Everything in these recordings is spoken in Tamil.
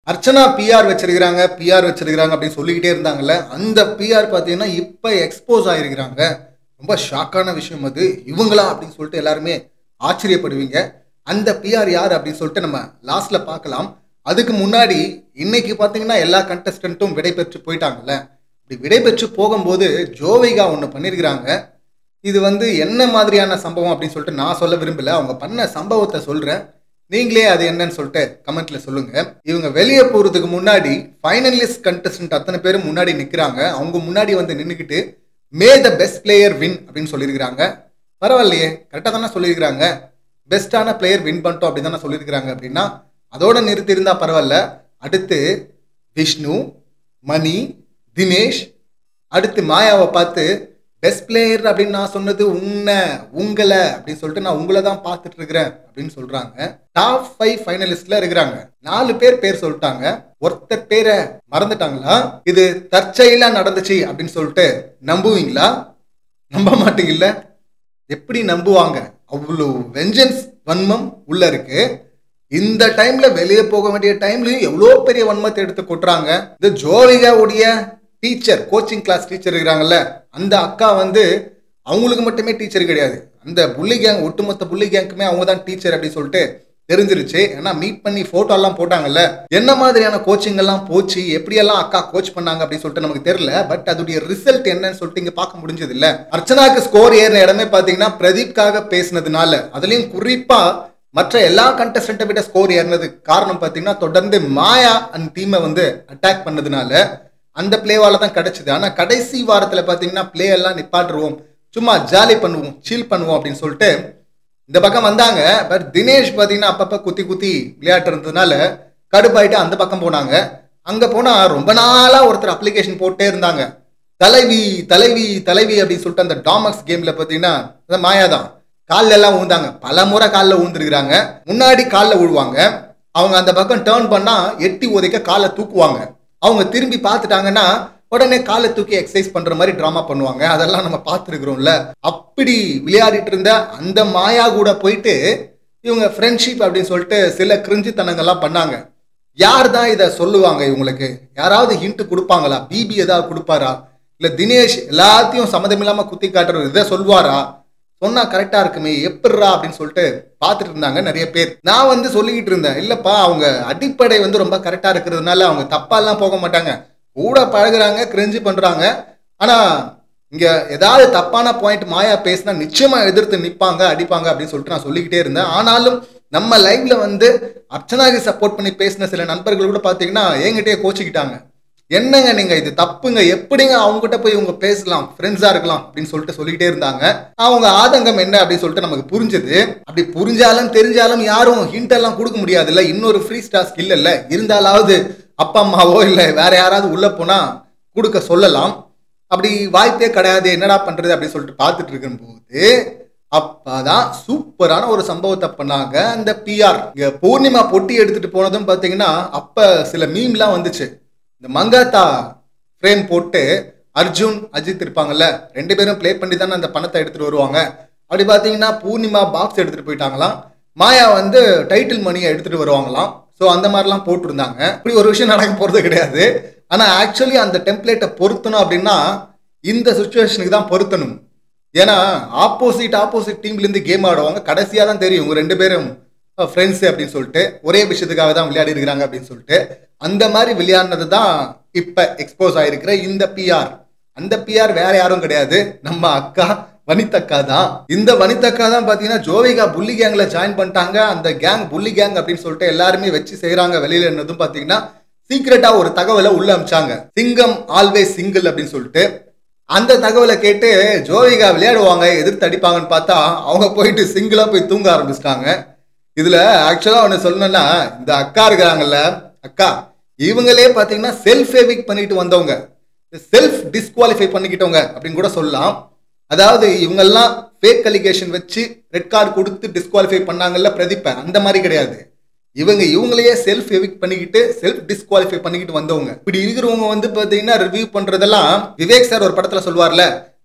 அர்ச்சனா பிஆர் வச்சிருக்கிறாங்க பிஆர் வச்சிருக்கிறாங்க அப்படின்னு சொல்லிக்கிட்டே இருந்தாங்கல்ல அந்த பிஆர் பார்த்தீங்கன்னா இப்போ எக்ஸ்போஸ் ஆயிருக்கிறாங்க ரொம்ப ஷாக்கான விஷயம் அது இவங்களா அப்படின்னு சொல்லிட்டு எல்லாருமே ஆச்சரியப்படுவீங்க அந்த பிஆர் யார் அப்படின்னு சொல்லிட்டு நம்ம லாஸ்ட்ல பார்க்கலாம் அதுக்கு முன்னாடி இன்னைக்கு பார்த்தீங்கன்னா எல்லா கண்டஸ்டன்ட்டும் விடை பெற்று போயிட்டாங்கல்ல இப்படி விடை பெற்று போகும்போது ஜோவிகா ஒன்று பண்ணியிருக்கிறாங்க இது வந்து என்ன மாதிரியான சம்பவம் அப்படின்னு சொல்லிட்டு நான் சொல்ல விரும்பல அவங்க பண்ண சம்பவத்தை சொல்றேன் நீங்களே அது என்னன்னு சொல்லிட்டு கமெண்ட்ல சொல்லுங்க இவங்க வெளியே போறதுக்கு முன்னாடி ஃபைனலிஸ்ட் கண்டஸ்டன்ட் அத்தனை பேரும் முன்னாடி நிக்கிறாங்க அவங்க முன்னாடி வந்து நின்றுக்கிட்டு may the best player win அப்படின்னு சொல்லியிருக்கிறாங்க பரவாயில்லையே கரெக்டாக தானே சொல்லியிருக்கிறாங்க பெஸ்ட்டான பிளேயர் வின் பண்ணிட்டோம் அப்படி தானே சொல்லியிருக்கிறாங்க அப்படின்னா அதோட நிறுத்தியிருந்தா பரவாயில்ல அடுத்து விஷ்ணு மணி தினேஷ் அடுத்து மாயாவை பார்த்து பெஸ்ட் பிளேயர் அப்படின்னு நான் சொன்னது உன்னை உங்களை அப்படின்னு சொல்லிட்டு நான் உங்களை தான் பார்த்துட்டு இருக்கிறேன் அப்படின்னு சொல்றாங்க டாப் ஃபைவ் ஃபைனலிஸ்ட்ல இருக்கிறாங்க நாலு பேர் பேர் சொல்லிட்டாங்க ஒருத்தர் பேரை மறந்துட்டாங்களா இது தற்செயலா நடந்துச்சு அப்படின்னு சொல்லிட்டு நம்புவீங்களா நம்ப மாட்டீங்கல்ல எப்படி நம்புவாங்க அவ்வளோ வெஞ்சன்ஸ் வன்மம் உள்ள இருக்கு இந்த டைம்ல வெளியே போக வேண்டிய டைம்லயும் எவ்வளோ பெரிய வன்மத்தை எடுத்து கொட்டுறாங்க இந்த ஜோவிகாவுடைய டீச்சர் கோச்சிங் கிளாஸ் டீச்சர் இருக்கிறாங்கல்ல அந்த அக்கா வந்து அவங்களுக்கு மட்டுமே டீச்சர் கிடையாது அந்த புள்ளி கேங் ஒட்டுமொத்த புள்ளி கேங்க்குமே அவங்க தான் டீச்சர் அப்படின்னு சொல்லிட்டு தெரிஞ்சிருச்சு ஏன்னா மீட் பண்ணி போட்டோ எல்லாம் போட்டாங்கல்ல என்ன மாதிரியான கோச்சிங் எல்லாம் போச்சு எப்படியெல்லாம் அக்கா கோச் பண்ணாங்க அப்படின்னு சொல்லிட்டு நமக்கு தெரியல பட் அதோடைய ரிசல்ட் என்னன்னு சொல்லிட்டு இங்க பார்க்க முடிஞ்சது இல்ல அர்ச்சனாக்கு ஸ்கோர் ஏறின இடமே பாத்தீங்கன்னா பிரதீப்காக பேசினதுனால அதுலயும் குறிப்பா மற்ற எல்லா கண்டஸ்டன்ட்டை விட ஸ்கோர் ஏறினதுக்கு காரணம் பார்த்தீங்கன்னா தொடர்ந்து மாயா அண்ட் டீமை வந்து அட்டாக் பண்ணதுனால அந்த பிளேவால தான் கிடைச்சது ஆனால் கடைசி வாரத்தில் பார்த்தீங்கன்னா பிளே எல்லாம் நிப்பாட்டுருவோம் சும்மா ஜாலி பண்ணுவோம் சீல் பண்ணுவோம் அப்படின்னு சொல்லிட்டு இந்த பக்கம் வந்தாங்க பட் தினேஷ் பார்த்தீங்கன்னா அப்பப்போ குத்தி குத்தி விளையாட்டு இருந்ததுனால கடுப்பாயிட்டு அந்த பக்கம் போனாங்க அங்கே போனால் ரொம்ப நாளாக ஒருத்தர் அப்ளிகேஷன் போட்டே இருந்தாங்க தலைவி தலைவி தலைவி அப்படின்னு சொல்லிட்டு அந்த டாமக்ஸ் கேமில் பார்த்தீங்கன்னா அந்த மாயா தான் காலில் எல்லாம் ஊந்தாங்க பல முறை காலில் ஊந்துருக்குறாங்க முன்னாடி காலில் விழுவாங்க அவங்க அந்த பக்கம் டேர்ன் பண்ணா எட்டி உதைக்க காலை தூக்குவாங்க அவங்க திரும்பி பார்த்துட்டாங்கன்னா உடனே காலை தூக்கி எக்ஸசைஸ் பண்ற மாதிரி ட்ராமா பண்ணுவாங்க அதெல்லாம் நம்ம பார்த்துருக்குறோம்ல அப்படி விளையாடிட்டு இருந்த அந்த மாயா கூட போயிட்டு இவங்க ஃப்ரெண்ட்ஷிப் அப்படின்னு சொல்லிட்டு சில கிரிஞ்சித்தனங்கள்லாம் பண்ணாங்க யார் தான் இதை சொல்லுவாங்க இவங்களுக்கு யாராவது ஹிண்ட் கொடுப்பாங்களா பிபி ஏதாவது கொடுப்பாரா இல்லை தினேஷ் எல்லாத்தையும் சம்மதமில்லாம குத்தி காட்டுற இதை சொல்வாரா சொன்னா கரெக்டா இருக்குமே எப்படிரா அப்படின்னு சொல்லிட்டு பார்த்துட்டு இருந்தாங்க நிறைய பேர் நான் வந்து சொல்லிக்கிட்டு இருந்தேன் இல்லப்பா அவங்க அடிப்படை வந்து ரொம்ப கரெக்டா இருக்கிறதுனால அவங்க தப்பாலாம் போக மாட்டாங்க கூட பழகுறாங்க கிரிஞ்சு பண்றாங்க ஆனா இங்க ஏதாவது தப்பான பாயிண்ட் மாயா பேசினா நிச்சயமா எதிர்த்து நிப்பாங்க அடிப்பாங்க அப்படின்னு சொல்லிட்டு நான் சொல்லிக்கிட்டே இருந்தேன் ஆனாலும் நம்ம லைவ்ல வந்து அர்ச்சனாக்கு சப்போர்ட் பண்ணி பேசின சில நண்பர்கள் கூட பாத்தீங்கன்னா என்கிட்டயே கோச்சிக்கிட்டாங்க என்னங்க நீங்க இது தப்புங்க எப்படிங்க அவங்ககிட்ட போய் இவங்க பேசலாம் ஃப்ரெண்ட்ஸா இருக்கலாம் அப்படின்னு சொல்லிட்டு சொல்லிக்கிட்டே இருந்தாங்க அவங்க ஆதங்கம் என்ன அப்படின்னு சொல்லிட்டு நமக்கு புரிஞ்சது அப்படி புரிஞ்சாலும் தெரிஞ்சாலும் யாரும் ஹிண்ட் எல்லாம் கொடுக்க முடியாதுல்ல இன்னொரு ஃப்ரீ ஸ்டார் ஸ்கில் இல்ல இருந்தாலாவது அப்பா அம்மாவோ இல்ல வேற யாராவது உள்ள போனா கொடுக்க சொல்லலாம் அப்படி வாய்ப்பே கிடையாது என்னடா பண்றது அப்படின்னு சொல்லிட்டு பார்த்துட்டு இருக்கும்போது அப்பதான் சூப்பரான ஒரு சம்பவத்தை பண்ணாங்க அந்த பிஆர் இங்க பூர்ணிமா பொட்டி எடுத்துட்டு போனதும் பாத்தீங்கன்னா அப்ப சில மீம்லாம் வந்துச்சு இந்த மங்காத்தா ஃப்ரேம் போட்டு அர்ஜுன் அஜித் இருப்பாங்கல்ல ரெண்டு பேரும் ப்ளே பண்ணி தானே அந்த பணத்தை எடுத்துட்டு வருவாங்க அப்படி பார்த்தீங்கன்னா பூர்ணிமா பாக்ஸ் எடுத்துட்டு போயிட்டாங்களாம் மாயா வந்து டைட்டில் மணியை எடுத்துட்டு வருவாங்களாம் ஸோ அந்த மாதிரிலாம் போட்டிருந்தாங்க இப்படி ஒரு விஷயம் நடக்க போகிறது கிடையாது ஆனால் ஆக்சுவலி அந்த டெம்ப்ளேட்டை பொருத்தணும் அப்படின்னா இந்த சுச்சுவேஷனுக்கு தான் பொருத்தணும் ஏன்னா ஆப்போசிட் ஆப்போசிட் டீம்லேருந்து கேம் ஆடுவாங்க கடைசியாக தான் தெரியும் இவங்க ரெண்டு பேரும் ஃப்ரெண்ட்ஸு அப்படின்னு சொல்லிட்டு ஒரே விஷயத்துக்காக தான் விளையாடி இருக்கிறாங்க அப்படின்னு சொல்லிட்டு அந்த மாதிரி விளையாடினது தான் இப்போ எக்ஸ்போஸ் ஆயிருக்கிற இந்த பிஆர் அந்த பிஆர் வேற யாரும் கிடையாது நம்ம அக்கா வனிதக்கா தான் இந்த வனிதக்கா தான் பார்த்தீங்கன்னா ஜோவிகா புள்ளி கேங்ல ஜாயின் பண்ணிட்டாங்க அந்த கேங் புள்ளி கேங் அப்படின்னு சொல்லிட்டு எல்லாருமே வச்சு செய்கிறாங்க வெளியில என்னதும் பார்த்தீங்கன்னா சீக்கிரட்டா ஒரு தகவலை உள்ள அமிச்சாங்க சிங்கம் ஆல்வேஸ் சிங்கிள் அப்படின்னு சொல்லிட்டு அந்த தகவலை கேட்டு ஜோவிகா விளையாடுவாங்க எதிர்த்து அடிப்பாங்கன்னு பார்த்தா அவங்க போயிட்டு சிங்கிளா போய் தூங்க ஆரம்பிச்சிட்டாங்க இதுல ஆக்சுவலா ஒன்று சொல்லணும்னா இந்த அக்கா இருக்கிறாங்கல்ல அக்கா இவங்களே பார்த்தீங்கன்னா செல்ஃப் எவிக் பண்ணிட்டு வந்தவங்க செல்ஃப் டிஸ்குவாலிஃபை பண்ணிக்கிட்டவங்க அப்படின்னு கூட சொல்லலாம் அதாவது இவங்கெல்லாம் ஃபேக் அலிகேஷன் வச்சு ரெட் கார்டு கொடுத்து டிஸ்குவாலிஃபை பண்ணாங்கல்ல பிரதீப்ப அந்த மாதிரி கிடையாது இவங்க இவங்களையே செல்ஃப் எவிக் பண்ணிக்கிட்டு செல்ஃப் டிஸ்குவாலிஃபை பண்ணிக்கிட்டு வந்தவங்க இப்படி இருக்கிறவங்க வந்து பார்த்தீங்கன்னா ரிவ்யூ பண்றதெல்லாம் விவேக் சார் ஒரு படத்துல சொல்வார்ல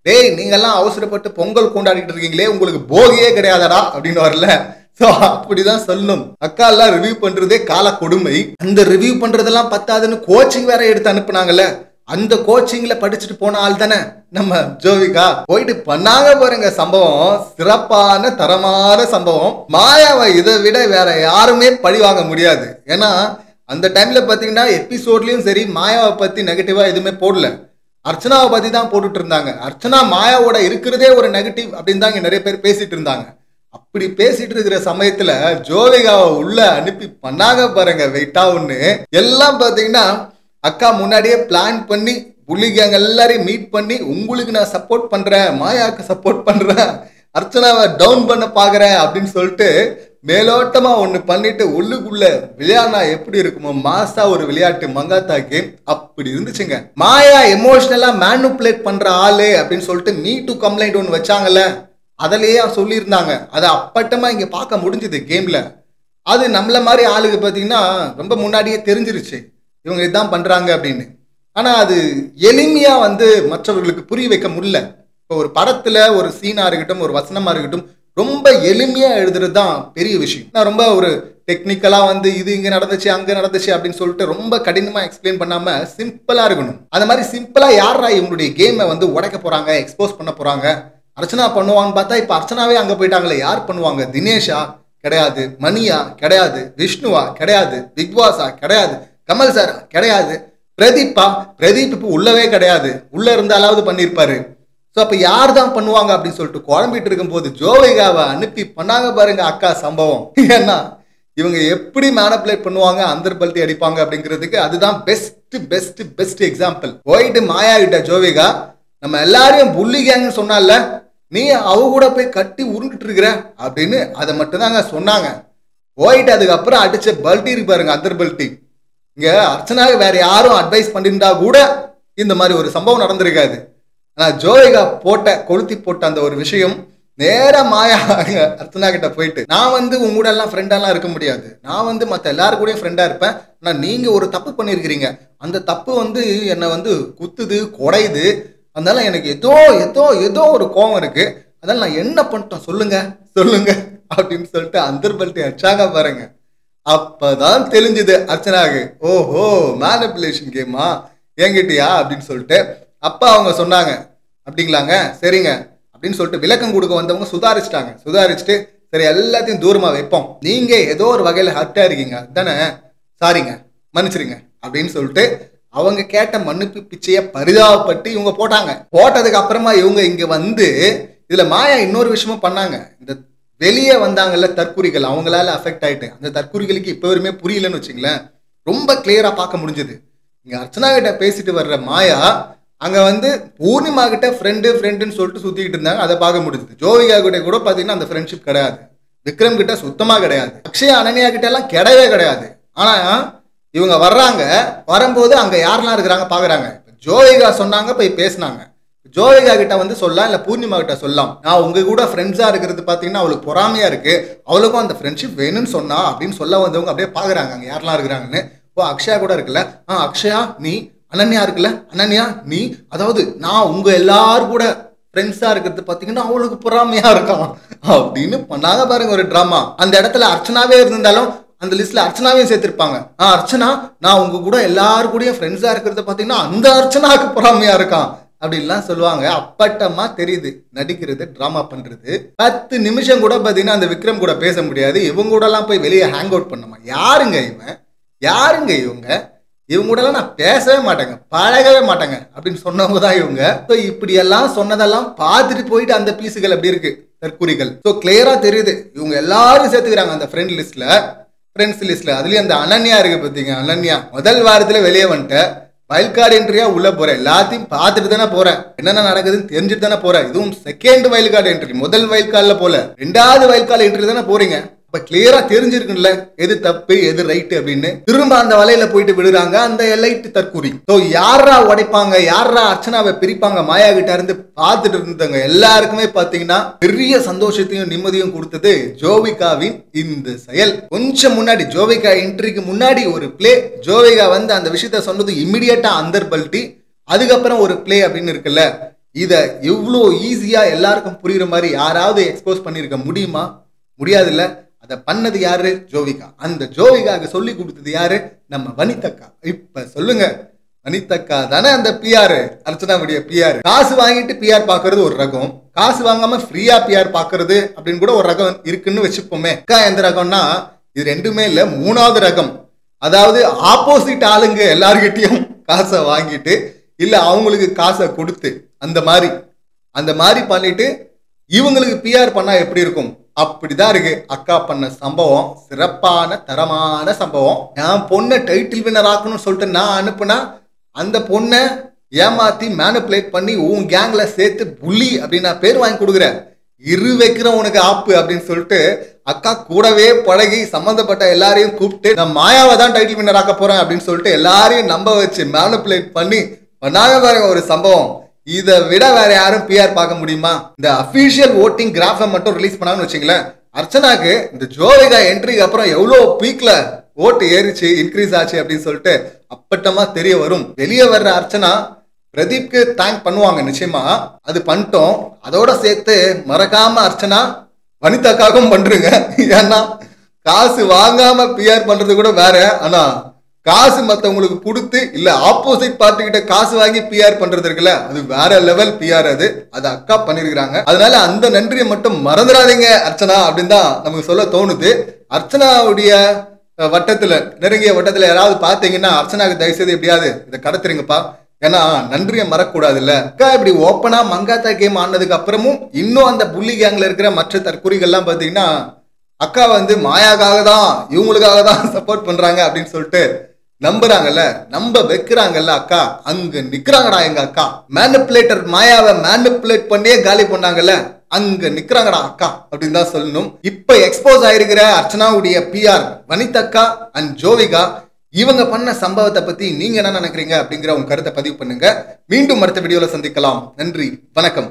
டேய் நீங்கெல்லாம் அவசரப்பட்டு பொங்கல் கொண்டாடிட்டு இருக்கீங்களே உங்களுக்கு போகியே கிடையாதடா அப்படின்னு வரல சோ அப்படிதான் சொல்லணும் அக்கா எல்லாம் ரிவ்யூ பண்றதே கால கொடுமை அந்த ரிவ்யூ பண்றதெல்லாம் பத்தாதுன்னு கோச்சிங் வேற எடுத்து அனுப்புனாங்கல்ல அந்த கோச்சிங்ல படிச்சுட்டு போன ஆள் தானே நம்ம ஜோவிகா போயிட்டு பண்ணாங்க பாருங்க சம்பவம் சிறப்பான தரமான சம்பவம் மாயாவை இதை விட வேற யாருமே பழி வாங்க முடியாது ஏன்னா அந்த டைம்ல பாத்தீங்கன்னா எபிசோட்லயும் சரி மாயாவை பத்தி நெகட்டிவா எதுவுமே போடல அர்ச்சனாவை பத்தி தான் போட்டுட்டு இருந்தாங்க அர்ச்சனா மாயாவோட இருக்கிறதே ஒரு நெகட்டிவ் அப்படின்னு தான் இங்க நிறைய பேர் பேசிட்டு இருந்தாங்க அப்படி பேசிட்டு இருக்கிற சமயத்துல ஜோவிகாவை உள்ள அனுப்பி பண்ணாங்க பாருங்க வெயிட்டா ஒண்ணு எல்லாம் பாத்தீங்கன்னா அக்கா முன்னாடியே பிளான் பண்ணி புள்ளி கேங் எல்லாரையும் மீட் பண்ணி உங்களுக்கு நான் சப்போர்ட் பண்றேன் மாயாவுக்கு சப்போர்ட் பண்றேன் அர்ச்சனாவை டவுன் பண்ண பாக்குறேன் அப்படின்னு சொல்லிட்டு மேலோட்டமா ஒண்ணு பண்ணிட்டு உள்ளுக்குள்ள விளையாடினா எப்படி இருக்குமோ மாசா ஒரு விளையாட்டு மங்காத்தா கேம் அப்படி இருந்துச்சுங்க மாயா எமோஷனலா மேனுப்புலேட் பண்ற ஆளு அப்படின்னு சொல்லிட்டு மீ டு கம்ப்ளைண்ட் ஒன்று வச்சாங்கல்ல அதிலேயே சொல்லியிருந்தாங்க அதை அப்பட்டமா இங்க பார்க்க முடிஞ்சுது கேம்ல அது நம்மள மாதிரி ஆளுங்க பார்த்தீங்கன்னா ரொம்ப முன்னாடியே தெரிஞ்சிருச்சு இவங்க இதான் பண்றாங்க அப்படின்னு ஆனா அது எளிமையா வந்து மற்றவர்களுக்கு புரிய வைக்க முடியல இப்போ ஒரு படத்துல ஒரு சீனா இருக்கட்டும் ஒரு வசனமா இருக்கட்டும் ரொம்ப எளிமையா எழுதுறது தான் பெரிய விஷயம் நான் ரொம்ப ஒரு டெக்னிக்கலா வந்து இது இங்க நடந்துச்சு அங்க நடந்துச்சு அப்படின்னு சொல்லிட்டு ரொம்ப கடினமா எக்ஸ்பிளைன் பண்ணாம சிம்பிளா இருக்கணும் அந்த மாதிரி சிம்பிளா யாரா இவங்களுடைய கேமை வந்து உடைக்க போறாங்க எக்ஸ்போஸ் பண்ண போறாங்க அர்ச்சனா பண்ணுவான்னு பார்த்தா இப்ப அர்ச்சனாவே அங்க போயிட்டாங்களே யார் பண்ணுவாங்க தினேஷா கிடையாது மணியா கிடையாது விஷ்ணுவா கிடையாது பிக்பாஸா கிடையாது கமல் சாரா கிடையாது பிரதீப்பா பிரதீப் இப்போ உள்ளவே கிடையாது உள்ள இருந்தாலாவது பண்ணியிருப்பாரு ஸோ அப்போ யார் தான் பண்ணுவாங்க அப்படின்னு சொல்லிட்டு குழம்பிட்டு இருக்கும்போது ஜோவிகாவை அனுப்பி பண்ணாங்க பாருங்க அக்கா சம்பவம் ஏன்னா இவங்க எப்படி மேனப்புலேட் பண்ணுவாங்க அந்தர் பல்ட்டி அடிப்பாங்க அப்படிங்கிறதுக்கு அதுதான் பெஸ்ட் பெஸ்ட் பெஸ்ட் எக்ஸாம்பிள் போயிட்டு மாயா கிட்ட ஜோவிகா நம்ம எல்லாரையும் புள்ளி கேங்னு சொன்னால நீ அவ கூட போய் கட்டி உருண்டுட்டு இருக்கிற அப்படின்னு அதை மட்டும்தாங்க சொன்னாங்க போயிட்டு அதுக்கப்புறம் அடிச்ச பல்ட்டி இருக்கு பாருங்க அந்தர் பல்ட்டி இங்க அர்ச்சனாவுக்கு வேற யாரும் அட்வைஸ் பண்ணியிருந்தா கூட இந்த மாதிரி ஒரு சம்பவம் நடந்திருக்காது ஆனா ஜோவிகா போட்ட கொளுத்தி போட்ட அந்த ஒரு விஷயம் நேரா மாயா அர்ச்சனா கிட்ட போயிட்டு நான் வந்து உங்க கூட எல்லாம் ஃப்ரெண்டாலாம் இருக்க முடியாது நான் வந்து மத்த எல்லாரு கூடயும் ஃப்ரெண்டா இருப்பேன் ஆனா நீங்க ஒரு தப்பு பண்ணிருக்கிறீங்க அந்த தப்பு வந்து என்னை வந்து குத்துது குடையுது அதனால எனக்கு ஏதோ ஏதோ ஏதோ ஒரு கோவம் இருக்கு அதனால நான் என்ன பண்ணிட்டேன் சொல்லுங்க சொல்லுங்க அப்படின்னு சொல்லிட்டு அந்தர்பல்ட்டி அடிச்சாங்க பாருங்க அப்பதான் தெரிஞ்சுது அர்ச்சனாக்கு ஓஹோ மேனிப்புலேஷன் கேமா என்கிட்டயா அப்படின்னு சொல்லிட்டு அப்பா அவங்க சொன்னாங்க அப்படிங்களாங்க சரிங்க அப்படின்னு சொல்லிட்டு விளக்கம் கொடுக்க வந்தவங்க சுதாரிச்சிட்டாங்க சுதாரிச்சுட்டு சரி எல்லாத்தையும் தூரமா வைப்போம் நீங்க ஏதோ ஒரு வகையில ஹர்ட்டா இருக்கீங்க தானே சாரிங்க மன்னிச்சிருங்க அப்படின்னு சொல்லிட்டு அவங்க கேட்ட மன்னிப்பு பிச்சைய பரிதாபப்பட்டு இவங்க போட்டாங்க போட்டதுக்கு அப்புறமா இவங்க இங்க வந்து இதுல மாயா இன்னொரு விஷயமும் பண்ணாங்க இந்த வெளியே வந்தாங்கல்ல தற்குறிகள் அவங்களால அஃபெக்ட் ஆயிட்டு அந்த தற்குறிகளுக்கு இப்ப வரையுமே புரியலன்னு வச்சுங்களேன் ரொம்ப கிளியரா பார்க்க முடிஞ்சது இங்க அர்ச்சனா கிட்ட பேசிட்டு வர்ற மாயா அங்க வந்து பூர்ணிமா கிட்ட ஃப்ரெண்டு ஃப்ரெண்டுன்னு சொல்லிட்டு சுத்திக்கிட்டு இருந்தாங்க அதை பார்க்க முடிஞ்சது ஜோவிகா கிட்ட கூட பாத்தீங்கன்னா அந்த ஃப்ரெண்ட்ஷிப் கிடையாது விக்ரம் கிட்ட சுத்தமா கிடையாது அக்ஷயா அனன்யா கிட்ட எல்லாம் கிடையவே கிடையாது ஆனா இவங்க வர்றாங்க வரும்போது அங்க யாரெல்லாம் இருக்கிறாங்க பாக்குறாங்க ஜோவிகா சொன்னாங்க போய் பேசினாங்க ஜோவிகா கிட்ட வந்து சொல்லலாம் இல்ல பூர்ணிமா கிட்ட சொல்லலாம் நான் உங்க கூட ஃப்ரெண்ட்ஸா இருக்கிறது பாத்தீங்கன்னா அவளுக்கு பொறாமையா இருக்கு அவளுக்கும் அந்த ஃப்ரெண்ட்ஷிப் வேணும்னு சொன்னா அப்படின்னு சொல்ல வந்தவங்க அப்படியே பாக்குறாங்க அங்க யாரெல்லாம் இருக்கிறாங்கன்னு ஓ அக்ஷயா கூட இருக்குல்ல ஆ அக்ஷயா நீ அனன்யா இருக்குல்ல அனன்யா நீ அதாவது நான் உங்க எல்லாரும் கூட ஃப்ரெண்ட்ஸா இருக்கிறது பாத்தீங்கன்னா அவளுக்கு பொறாமையா இருக்கான் அப்படின்னு பண்ணாங்க பாருங்க ஒரு டிராமா அந்த இடத்துல அர்ச்சனாவே இருந்திருந்தாலும் அந்த லிஸ்ட்ல அர்ச்சனாவையும் சேர்த்திருப்பாங்க ஆ அர்ச்சனா நான் உங்க கூட எல்லாரு கூடயும் ஃப்ரெண்ட்ஸா இருக்கிறத பாத்தீங்கன்னா அந்த அர்ச்சனாவுக்கு பொறாமையா இருக்கான் அப்படின்லாம் சொல்லுவாங்க அப்பட்டமா தெரியுது நடிக்கிறது டிராமா பண்றது பத்து நிமிஷம் கூட பாத்தீங்கன்னா அந்த விக்ரம் கூட பேச முடியாது இவங்க கூட எல்லாம் போய் வெளியே ஹேங் அவுட் பண்ணுமா யாருங்க இவன் யாருங்க இவங்க இவங்க கூட எல்லாம் நான் பேசவே மாட்டேங்க பழகவே மாட்டேங்க அப்படின்னு சொன்னவங்க தான் இவங்க ஸோ இப்படி எல்லாம் சொன்னதெல்லாம் பார்த்துட்டு போயிட்டு அந்த பீஸுகள் அப்படி இருக்கு தற்குறிகள் ஸோ கிளியரா தெரியுது இவங்க எல்லாரும் சேர்த்துக்கிறாங்க அந்த ஃப்ரெண்ட் லிஸ்ட்ல ஃப்ரெண்ட்ஸ் லிஸ்ட்ல அதுலயும் அந்த அனன்யா இருக்கு பார்த்தீங்க அனன்யா முதல் வாரத்துல வெளியே வந்துட்டேன் வைல்ட் கார்டு என்ட்ரியா உள்ள போறேன் எல்லாத்தையும் பார்த்துட்டு தானே போறேன் என்னென்ன நடக்குதுன்னு தெரிஞ்சுட்டு தானே போறேன் இதுவும் செகண்ட் வைல்ட் கார்டு என்ட்ரி முதல் வைல்ட் கார்டுல போல ரெண்டாவது வைல்ட் கார்டு என்ட்ரி தானே போறீங்க அப்ப கிளியரா தெரிஞ்சிருக்குல்ல எது தப்பு எது ரைட்டு அப்படின்னு திரும்ப அந்த வலையில போயிட்டு விடுறாங்க அந்த எலைட்டு தற்கூறி ஸோ யாரா உடைப்பாங்க யாரா அர்ச்சனாவை பிரிப்பாங்க மாயா கிட்ட இருந்து பார்த்துட்டு இருந்தவங்க எல்லாருக்குமே பாத்தீங்கன்னா பெரிய சந்தோஷத்தையும் நிம்மதியும் கொடுத்தது ஜோவிகாவின் இந்த செயல் கொஞ்சம் முன்னாடி ஜோவிகா என்ட்ரிக்கு முன்னாடி ஒரு பிளே ஜோவிகா வந்து அந்த விஷயத்த சொன்னது இம்மிடியட்டா அந்தர் பல்ட்டி அதுக்கப்புறம் ஒரு பிளே அப்படின்னு இருக்குல்ல இதை இவ்வளோ ஈஸியா எல்லாருக்கும் புரியுற மாதிரி யாராவது எக்ஸ்போஸ் பண்ணியிருக்க முடியுமா முடியாதுல்ல அதை பண்ணது யாரு ஜோவிகா அந்த ஜோவிகாக்கு சொல்லி கொடுத்தது யாரு நம்ம வனிதக்கா இப்ப சொல்லுங்க வனிதக்கா தானே அந்த பிஆர் அர்ச்சனாவுடைய பிஆர் காசு வாங்கிட்டு பிஆர் பாக்குறது ஒரு ரகம் காசு வாங்காம ஃப்ரீயா பிஆர் பாக்குறது அப்படின்னு கூட ஒரு ரகம் இருக்குன்னு வச்சுப்போமே அக்கா எந்த ரகம்னா இது ரெண்டுமே இல்ல மூணாவது ரகம் அதாவது ஆப்போசிட் ஆளுங்க எல்லார்கிட்டயும் காசை வாங்கிட்டு இல்ல அவங்களுக்கு காசை கொடுத்து அந்த மாதிரி அந்த மாதிரி பண்ணிட்டு இவங்களுக்கு பிஆர் பண்ணா எப்படி இருக்கும் அப்படிதான் இருக்கு அக்கா பண்ண சம்பவம் சிறப்பான தரமான சம்பவம் என் பொண்ணை டைட்டில் வின்னர் ஆக்கணும்னு சொல்லிட்டு நான் அனுப்புனா அந்த பொண்ணை ஏமாத்தி மேனிப்புலேட் பண்ணி உன் கேங்ல சேர்த்து புள்ளி அப்படின்னு நான் பேர் வாங்கி கொடுக்குறேன் இரு வைக்கிறேன் உனக்கு ஆப்பு அப்படின்னு சொல்லிட்டு அக்கா கூடவே பழகி சம்மந்தப்பட்ட எல்லாரையும் கூப்பிட்டு நான் மாயாவை தான் டைட்டில் வின்னர் ஆக்க போறேன் அப்படின்னு சொல்லிட்டு எல்லாரையும் நம்ப வச்சு மேனிப்புலேட் பண்ணி பண்ணாங்க பாருங்க ஒரு சம்பவம் இதை விட வேற யாரும் பிஆர் பார்க்க முடியுமா இந்த அபிஷியல் ஓட்டிங் கிராஃபை மட்டும் ரிலீஸ் பண்ணாங்கன்னு வச்சுங்களேன் அர்ச்சனாக்கு இந்த ஜோவிகா என்ட்ரிக்கு அப்புறம் எவ்வளோ பீக்ல ஓட்டு ஏறிச்சு இன்க்ரீஸ் ஆச்சு அப்படின்னு சொல்லிட்டு அப்பட்டமா தெரிய வரும் வெளியே வர்ற அர்ச்சனா பிரதீப்க்கு தேங்க் பண்ணுவாங்க நிச்சயமா அது பண்ணிட்டோம் அதோட சேர்த்து மறக்காம அர்ச்சனா வனிதாக்காகவும் பண்றீங்க ஏன்னா காசு வாங்காம பிஆர் பண்றது கூட வேற ஆனா காசு மத்தவங்களுக்கு கொடுத்து இல்ல ஆப்போசிட் பார்ட்டி கிட்ட காசு வாங்கி பிஆர் பண்றது இருக்குல்ல அது வேற லெவல் பிஆர் அது அது அக்கா பண்ணிருக்கிறாங்க அதனால அந்த நன்றியை மட்டும் மறந்துடாதீங்க அர்ச்சனா அப்படின்னு தான் நமக்கு சொல்ல தோணுது அர்ச்சனாவுடைய அஹ், வட்டத்துல நெருங்கிய வட்டத்துல யாராவது பாத்தீங்கன்னா அர்ச்சனாக்கு தயவு செய்து எப்படியாவது இதை கடத்துறீங்கப்பா ஏன்னா நன்றியை மறக்கூடாதுல்ல அக்கா இப்படி ஓப்பனா மங்காத்தா கேம் ஆனதுக்கு அப்புறமும் இன்னும் அந்த புள்ளி கேங்ல இருக்கிற மற்ற தற்குறிகள்லாம் பாத்தீங்கன்னா அக்கா வந்து மாயாக்காக தான் இவங்களுக்காக தான் சப்போர்ட் பண்றாங்க அப்படின்னு சொல்லிட்டு நம்புறாங்கல்ல நம்ப வைக்கிறாங்கல்ல அக்கா அங்க நிக்கிறாங்கடா எங்க அக்கா மேனிப்புலேட்டர் மாயாவை மேனிப்புலேட் பண்ணியே காலி பண்ணாங்கல்ல அங்க நிக்கிறாங்கடா அக்கா அப்படின்னு தான் சொல்லணும் இப்ப எக்ஸ்போஸ் ஆயிருக்கிற அர்ச்சனாவுடைய பிஆர் வனிதக்கா அண்ட் ஜோவிகா இவங்க பண்ண சம்பவத்தை பத்தி நீங்க என்ன நினைக்கிறீங்க அப்படிங்கிற உங்க கருத்தை பதிவு பண்ணுங்க மீண்டும் அடுத்த வீடியோல சந்திக்கலாம் நன்றி வணக்கம்